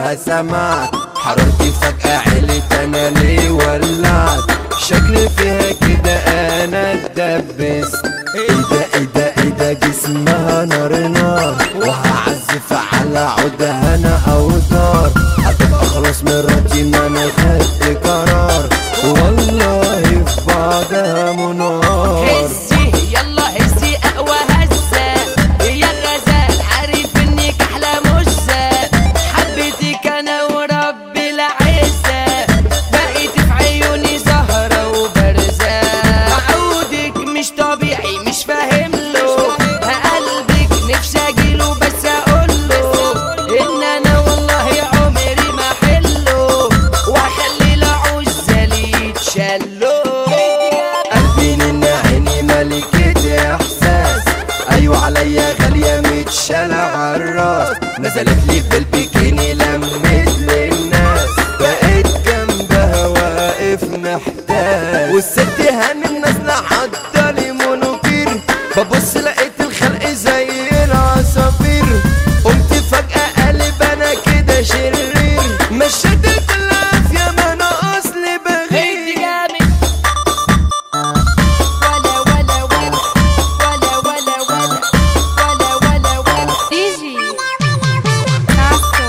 لها سمعت حرارتي فجأة علت انا ليه ولعت شكلي فيها كده انا اتدبست ايه ده ايه ده ايه ده جسمها نار نار وهعزف على عودها انا اوتار هتبقى خلاص مراتي ما انا خدت قرار والله في بعدها منار هزي يلا هزي اقوى هزة يا غزال عارف انك احلى مزة حبيتك انا ورب العزة بقيت في عيوني زهرة وبرزة عودك مش طبيعي مش فاهم له قلبك نفسي اجيله بس اقوله ان انا والله عمري ما حله واخلي العزة لي يتشلوا قلبي من عيني ملكة احساس ايوه عليا غالية متشالة عالراس نزلت لي بالبيكيني لمت للناس بقيت جنبها واقف محتاج والست هانم نازلة عدالي مونوكير ببص لقيت الخلق زي العصافير قمت فجأة قلب انا كده شرير مشيت العافية ما انا اصلي هيدي بغير جامد ولا ولا ولا ولا ولا ولا ولا ولا ولا ديجي ناسو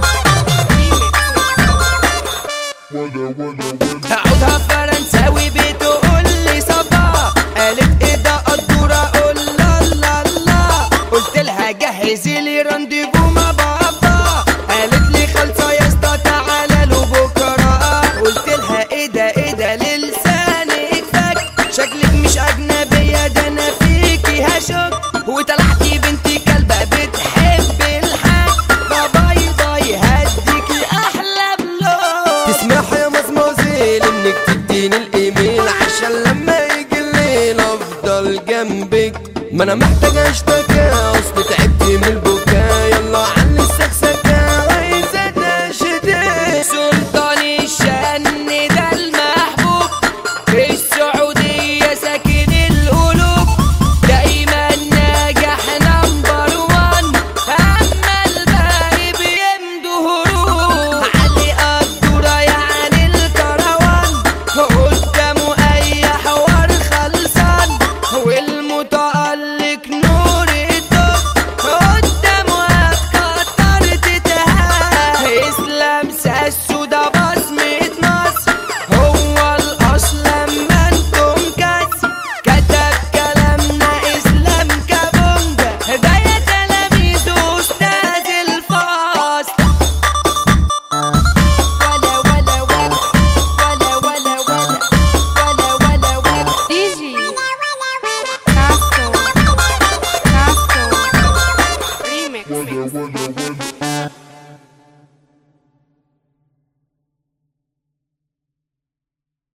هقعدها فرنساوي بتقول لي صباح قالت ايه ده قدورة اقول لا لا لا قلت لها جهزي لي رانديفو مع بابا قالت لي خلصة يا اسطى تعالى له بكرة قلت لها ايه ده ايه ده للسانك فك شكلك مش اجنبية ده انا فيكي هشك وطلعتي بنتي كلبة بتحب الحاج فباي باي هديكي احلى بلوك تسمح يا مزمزيل انك تديني الايميل عشان لما يجي الليل افضل جنبك ما انا محتاج اشتكي